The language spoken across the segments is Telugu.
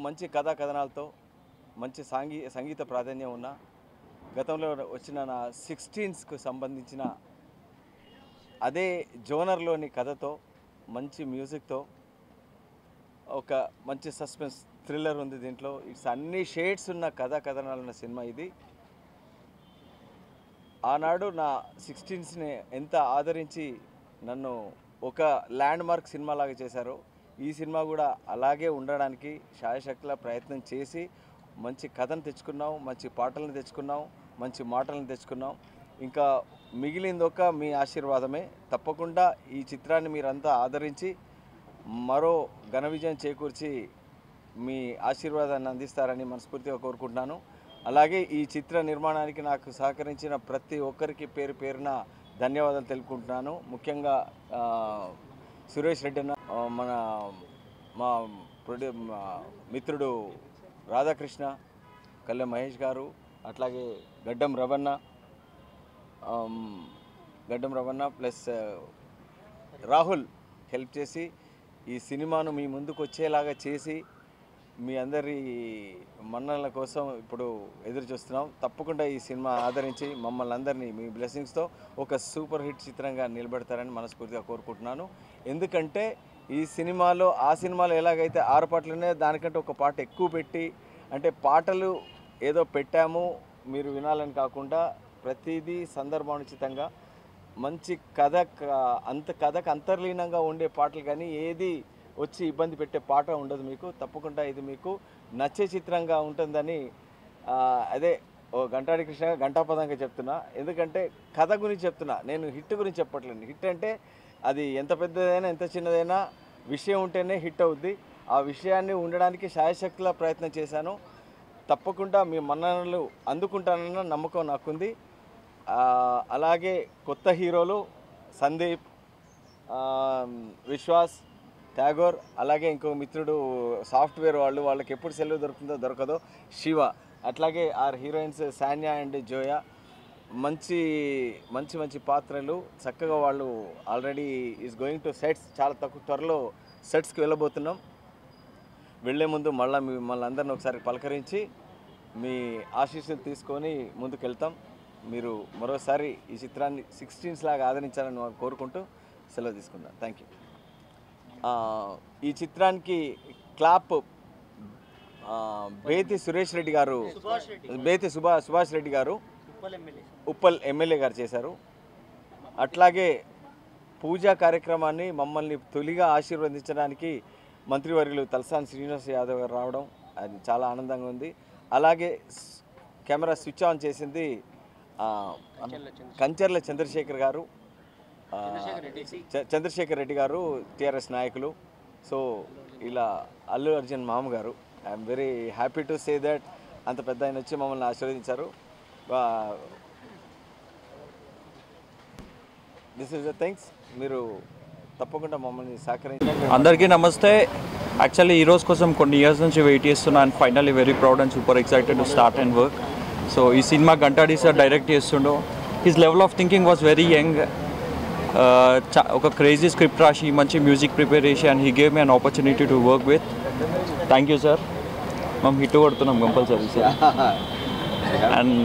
మంచి కథా కథనాలతో మంచి సాంగీ సంగీత ప్రాధాన్యం ఉన్న గతంలో వచ్చిన నా సిక్స్టీన్స్కు సంబంధించిన అదే జోనర్లోని కథతో మంచి మ్యూజిక్తో ఒక మంచి సస్పెన్స్ థ్రిల్లర్ ఉంది దీంట్లో ఇట్స్ అన్ని షేడ్స్ ఉన్న కథా కథనాలు ఉన్న సినిమా ఇది ఆనాడు నా సిక్స్టీన్స్ని ఎంత ఆదరించి నన్ను ఒక ల్యాండ్ మార్క్ సినిమా లాగా చేశారో ఈ సినిమా కూడా అలాగే ఉండడానికి శాయశక్తిలా ప్రయత్నం చేసి మంచి కథను తెచ్చుకున్నాం మంచి పాటలను తెచ్చుకున్నాం మంచి మాటలను తెచ్చుకున్నాం ఇంకా మిగిలిందొక మీ ఆశీర్వాదమే తప్పకుండా ఈ చిత్రాన్ని మీరంతా ఆదరించి మరో ఘన విజయం చేకూర్చి మీ ఆశీర్వాదాన్ని అందిస్తారని మనస్ఫూర్తిగా కోరుకుంటున్నాను అలాగే ఈ చిత్ర నిర్మాణానికి నాకు సహకరించిన ప్రతి ఒక్కరికి పేరు పేరున ధన్యవాదాలు తెలుపుకుంటున్నాను ముఖ్యంగా ఆ, సురేష్ రెడ్డి అన్న ఆ, మన మా ప్రొడ్యూ మా మిత్రుడు రాధాకృష్ణ కళ్యాణ్ మహేష్ గారు అట్లాగే గడ్డం రవణ ఆమ్, గడ్డం రవణ ప్లస్ ఆ, రాహుల్ హెల్ప్ చేసి ఈ సినిమాను మీ ముందుకు వచ్చేలాగా చేసి మీ అందరి మన్ననల కోసం ఇప్పుడు ఎదురు చూస్తున్నాం తప్పకుండా ఈ సినిమా ఆదరించి మమ్మల్ని అందరినీ మీ బ్లెస్సింగ్స్తో ఒక సూపర్ హిట్ చిత్రంగా నిలబెడతారని మనస్ఫూర్తిగా కోరుకుంటున్నాను ఎందుకంటే ఈ సినిమాలో ఆ సినిమాలో ఎలాగైతే ఆరు పాటలు ఉన్నాయో దానికంటే ఒక పాట ఎక్కువ పెట్టి అంటే పాటలు ఏదో పెట్టాము మీరు వినాలని కాకుండా ప్రతిదీ సందర్భానుచితంగా మంచి కథ క- అంత కథకు అంతర్లీనంగా ఉండే పాటలు కానీ ఏది వచ్చి ఇబ్బంది పెట్టే పాట ఉండదు మీకు తప్పకుండా ఇది మీకు నచ్చే చిత్రంగా ఉంటుందని ఆ, అదే ఓ గంటాడి కృష్ణ గంటాపదంగా చెప్తున్నా ఎందుకంటే కథ గురించి చెప్తున్నా నేను హిట్ గురించి చెప్పట్లేదు హిట్ అంటే అది ఎంత పెద్దదైనా ఎంత చిన్నదైనా విషయం ఉంటేనే హిట్ అవుద్ది ఆ విషయాన్ని ఉండడానికి శాయశక్తిలా ప్రయత్నం చేశాను తప్పకుండా మీ మన్ననలు అందుకుంటానన్న నమ్మకం నాకుంది ఆ, అలాగే కొత్త హీరోలు సందీప్ ఆ, విశ్వాస్ ట్యాగోర్ అలాగే ఇంకో మిత్రుడు సాఫ్ట్వేర్ వాళ్ళు వాళ్ళకి ఎప్పుడు సెలవు దొరుకుతుందో దొరకదో శివ అట్లాగే our heroines Sanya and Zoya మంచి మంచి మంచి పాత్రలు చక్కగా వాళ్ళు already is going to sets చాలా తక్కువ త్వరలో సెట్స్కి వెళ్ళబోతున్నాం వెళ్ళే ముందు మళ్ళీ మిమ్మల్ని అందరిని ఒకసారి పలకరించి మీ ఆశీస్సులు తీసుకొని ముందుకు వెళ్తాం మీరు మరోసారి ఈ చిత్రాన్ని సిక్స్టీన్స్ లాగా ఆదరించాలని నేను కోరుకుంటూ సెలవు తీసుకుందాం థ్యాంక్ యూ ఈ చిత్రానికి క్లాప్ ఆ, బేతి సురేష్ రెడ్డి గారు బేతి సుభా సుభాష్ రెడ్డి గారు ఉప్పల్ ఎమ్మెల్యే గారు చేశారు అట్లాగే పూజా కార్యక్రమాన్ని మమ్మల్ని తొలిగా ఆశీర్వదించడానికి మంత్రివర్యులు తలసాని శ్రీనివాస్ యాదవ్ గారు రావడం అది చాలా ఆనందంగా ఉంది అలాగే స్- కెమెరా స్విచ్ ఆన్ చేసింది ఆ, కంచర్ల చంద్రశేఖర్ గారు ఆ, చ- చంద్రశేఖర్ రెడ్డి గారు టిఆర్ఎస్ నాయకులు సో ఇలా అల్లు అర్జున్ మామ గారు I'm very happy to say that అంత పెద్ద ఆయన వచ్చి మమ్మల్ని ఆశీర్వదించారు దిస్ ఇస్ ద థింగ్స్ మీరు తప్పకుండా మమ్మల్ని సహకరించండి అందరికీ నమస్తే యాక్చువల్లీ ఈ రోజు కోసం కొన్ని ఇయర్స్ నుంచి వెయిట్ చేస్తున్నా and finally very proud and super excited to start and work so ఈ సినిమా గంటాడి సార్ డైరెక్ట్ చేస్తుండో his level of thinking was very young ఒక క్రేజీ స్క్రిప్ట్ రాసి మంచి మ్యూజిక్ ప్రిపేర్ చేసి and he gave me an opportunity to work with thank you sir మేము హిట్ కొడుతున్నాం కంపల్సరీ సార్ అండ్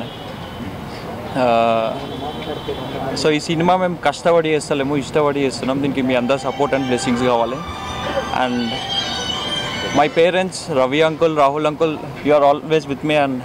సో ఈ సినిమా మేము కష్టపడి చేస్తలేము ఇష్టపడి చేస్తున్నాం దీనికి మీ అందరు సపోర్ట్ అండ్ బ్లెస్సింగ్స్ కావాలి and my parents Ravi uncle Rahul uncle you are always with me and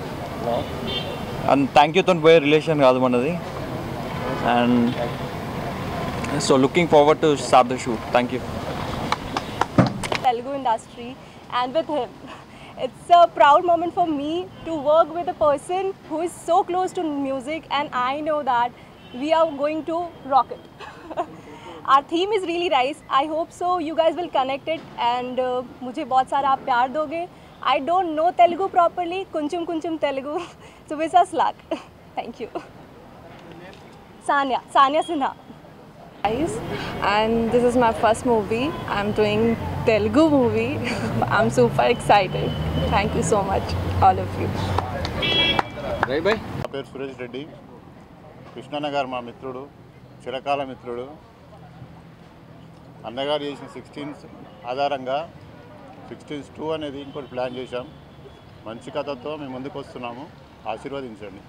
and thank యూతో పోయే రిలేషన్ కాదు మనది and so looking forward to start the shoot thank you Telugu industry and with him. It's a proud moment for me to work with a person who is so close to music and I know that we are going to rock it. Our theme is really nice. I hope so you guys will connect it and uh, मुझे बहुत सारा आप प्यार दोगे. I don't know Telugu properly, kunchum kunchum Telugu. so wish us luck. Thank you. Sanya, Sanya Sinha. guys and this is my first movie i'm doing telugu movie i'm super excited thank you so much all of you right bye నా పేరు సురేష్ రెడ్డి కృష్ణన్న గారు మా మిత్రుడు చిరకాల మిత్రుడు అన్నగారు చేసిన సిక్స్టీన్స్ ఆధారంగా సిక్స్టీన్స్ టూ అనేది ఇంకోటి ప్లాన్ చేశాం మంచి కథతో మేము ముందుకు వస్తున్నాము ఆశీర్వదించండి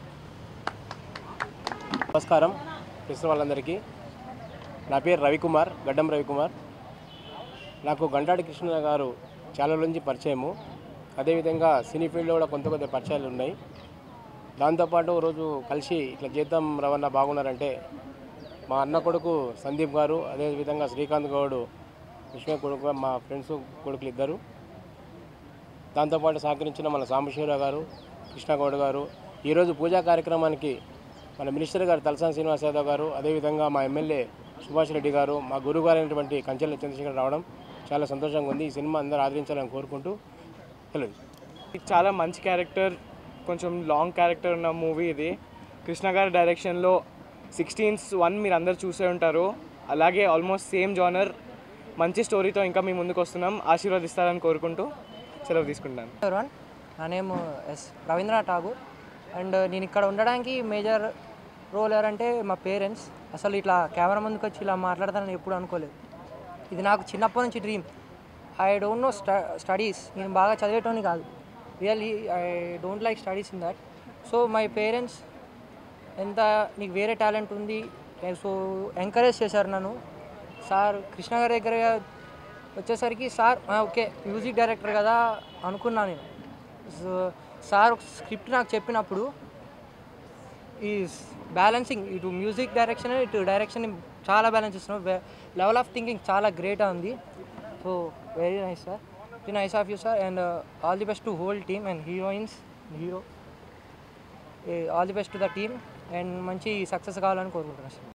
నమస్కారం మిస్టర్ వాళ్ళందరికీ నా పేరు రవికుమార్ గడ్డం రవికుమార్ నాకు గంటాడి కృష్ణ గారు చాలా రోజుల నుంచి పరిచయము అదేవిధంగా సినీ ఫీల్డ్లో కూడా కొంత కొంత పరిచయాలు ఉన్నాయి దాంతోపాటు రోజు కలిసి ఇట్లా చేద్దాం రవణ బాగున్నారంటే మా అన్న కొడుకు సందీప్ గారు అదేవిధంగా శ్రీకాంత్ గౌడ్ విశ్వ కొడుకు మా ఫ్రెండ్స్ కొడుకులు ఇద్దరు దాంతోపాటు సహకరించిన మన సాంబశివరావు గారు కృష్ణగౌడ్ గారు ఈరోజు పూజా కార్యక్రమానికి మన మినిస్టర్ గారు తలసాని శ్రీనివాస్ యాదవ్ గారు అదేవిధంగా మా ఎమ్మెల్యే సుభాష్ రెడ్డి గారు మా గురువు గారు అయినటువంటి కంచెల చంద్రశేఖర్ రావడం చాలా సంతోషంగా ఉంది ఈ సినిమా అందరూ ఆదరించాలని కోరుకుంటూ హలో ఇది చాలా మంచి క్యారెక్టర్ కొంచెం లాంగ్ క్యారెక్టర్ ఉన్న మూవీ ఇది కృష్ణ గారి డైరెక్షన్లో సిక్స్టీన్స్ వన్ మీరు అందరు చూసే ఉంటారు అలాగే ఆల్మోస్ట్ సేమ్ జానర్ మంచి స్టోరీతో ఇంకా మీ ముందుకు వస్తున్నాం ఆశీర్వదిస్తారని కోరుకుంటూ సెలవు తీసుకుంటాను ఎవరివన్ నా name is Ravindra Tagore and నేను ఇక్కడ ఉండడానికి మేజర్ రోల్ ఎవరంటే మా పేరెంట్స్ అసలు ఇట్లా కెమెరా ముందుకు వచ్చి ఇలా మాట్లాడతానని ఎప్పుడు అనుకోలేదు ఇది నాకు చిన్నప్పటి నుంచి డ్రీమ్ ఐ డోంట్ నో స్ట స్టడీస్ నేను బాగా చదివేటోని కాదు really I don't like studies in that so my parents ఎంత నీకు వేరే టాలెంట్ ఉంది సో ఎంకరేజ్ చేశారు నన్ను సార్ కృష్ణ గారి దగ్గర వచ్చేసరికి సార్ ఆ, ఓకే మ్యూజిక్ డైరెక్టర్ కదా అనుకున్నా నేను సో సార్ ఒక స్క్రిప్ట్ నాకు చెప్పినప్పుడు ఈ బ్యాలెన్సింగ్ ఇటు మ్యూజిక్ డైరెక్షన్ ఇటు డైరెక్షన్ చాలా బ్యాలెన్స్ ఇస్తున్నాం లెవెల్ ఆఫ్ థింకింగ్ చాలా గ్రేట్ ఉంది so very nice sir very nice of you sir and all the best to whole team and heroines hero all the best to the team and మంచి సక్సెస్ కావాలని కోరుకుంటున్నాను సార్